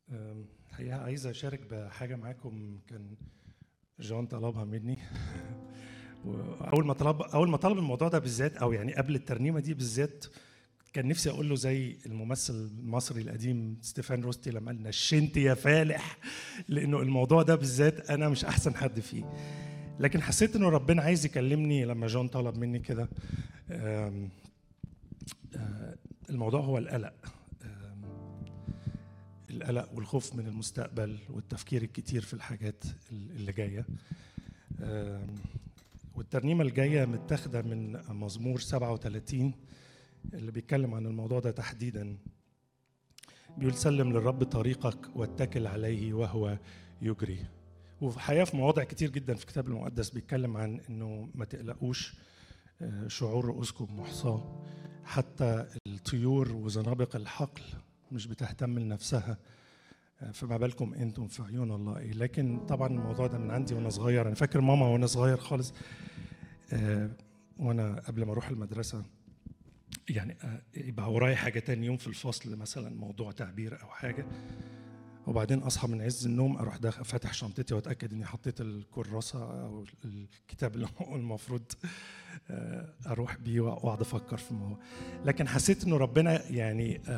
أم، الحقيقة عايز أشارك بحاجة معاكم كان جون طلبها مني وأول ما طلب أول ما طلب الموضوع ده بالذات أو يعني قبل الترنيمة دي بالذات كان نفسي أقول له زي الممثل المصري القديم ستيفان روستي لما قال نشنت يا فالح لأنه الموضوع ده بالذات أنا مش أحسن حد فيه لكن حسيت إنه ربنا عايز يكلمني لما جون طلب مني كده أم، آه، الموضوع هو القلق أم، القلق والخوف من المستقبل والتفكير الكتير في الحاجات اللي جايه أم، والترنيمه الجايه متاخده من مزمور 37 اللي بيتكلم عن الموضوع ده تحديدا بيقول سلم للرب طريقك واتكل عليه وهو يجري وفي الحقيقه في مواضع كتير جدا في الكتاب المقدس بيتكلم عن انه ما تقلقوش آه، شعور رؤوسكم محصاه حتى الطيور وزنابق الحقل مش بتهتم لنفسها آه، فما بالكم انتم في عيون الله ايه لكن طبعا الموضوع ده من عندي وانا صغير انا فاكر ماما وانا صغير خالص آه، وانا قبل ما اروح المدرسه يعني آه، يبقى ورايا حاجه تاني يوم في الفصل مثلا موضوع تعبير او حاجه وبعدين اصحى من عز النوم اروح داخل فاتح شنطتي واتاكد اني حطيت الكراسه او الكتاب اللي هو المفروض آه، اروح بيه واقعد افكر في الموضوع لكن حسيت انه ربنا يعني